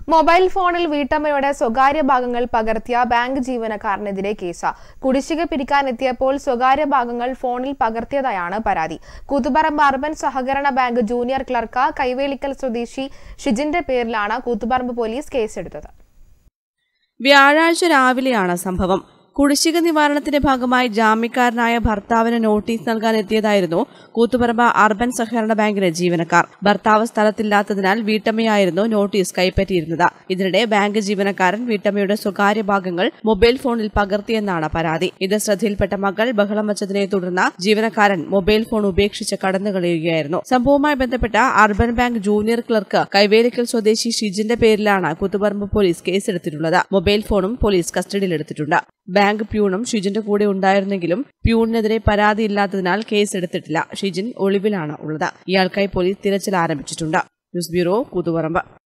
mobile ഫോണിൽ വീട്ടമ്മയുടെ സ്വകാര്യ ഭാഗങ്ങൾ പകർത്തിയ ബാങ്ക് ജീവനക്കാരനെതിരെ കേസ് കുടിശ്ശിക പിരിക്കാനെത്തിയപ്പോൾ സ്വകാര്യ ഭാഗങ്ങൾ ഫോണിൽ പകർത്തിയതായാണ് പരാതി കൂത്തുപറമ്പ് അർബൻ സഹകരണ ബാങ്ക് ജൂനിയർ ക്ലർക്ക് കൈവേലിക്കൽ സ്വദേശി ഷിജിന്റെ പേരിലാണ് കൂത്തുപറമ്പ് പോലീസ് കേസെടുത്തത് വ്യാഴാഴ്ച രാവിലെയാണ് സംഭവം കുടിശ്ശിക നിവാരണത്തിന്റെ ഭാഗമായി ജാമ്യക്കാരനായ ഭർത്താവിന് നോട്ടീസ് നൽകാൻ എത്തിയതായിരുന്നു കൂത്തുപറമ്പ് അർബൻ സഹകരണ ബാങ്കിലെ ജീവനക്കാർ ഭർത്താവ് സ്ഥലത്തില്ലാത്തതിനാൽ വീട്ടമ്മയായിരുന്നു നോട്ടീസ് കൈപ്പറ്റിയിരുന്നത് ഇതിനിടെ ബാങ്ക് ജീവനക്കാരൻ വീട്ടമ്മയുടെ സ്വകാര്യ ഭാഗങ്ങൾ മൊബൈൽ ഫോണിൽ പകർത്തിയെന്നാണ് പരാതി ഇത് ശ്രദ്ധയിൽപ്പെട്ട മകൾ ബഹളം വച്ചതിനെ തുടർന്ന് ജീവനക്കാരൻ മൊബൈൽ ഫോൺ ഉപേക്ഷിച്ച് കടന്നുകളയുകയായിരുന്നു സംഭവവുമായി ബന്ധപ്പെട്ട urban bank junior clerk Kaivelikkal സ്വദേശി ഷിജിന്റെ പേരിലാണ് കൂത്തുപറമ്പ് പോലീസ് കേസെടുത്തിട്ടുള്ളത് മൊബൈൽ ഫോണും പോലീസ് കസ്റ്റഡിയിലെടുത്തിട്ടുണ്ട് ബാങ്ക് പ്യൂണും ഷിജിന്റെ കൂടെ ഉണ്ടായിരുന്നെങ്കിലും പ്യൂണിനെതിരെ പരാതിയില്ലാത്തതിനാൽ കേസെടുത്തിട്ടില്ല ഷിജിൻ ഒളിവിലാണ് ഉള്ളത് ഇയാൾക്കായി പോലീസ് തിരച്ചിൽ ആരംഭിച്ചിട്ടുണ്ട് ന്യൂസ് ബ്യൂറോ കൂത്തുപറമ്പ്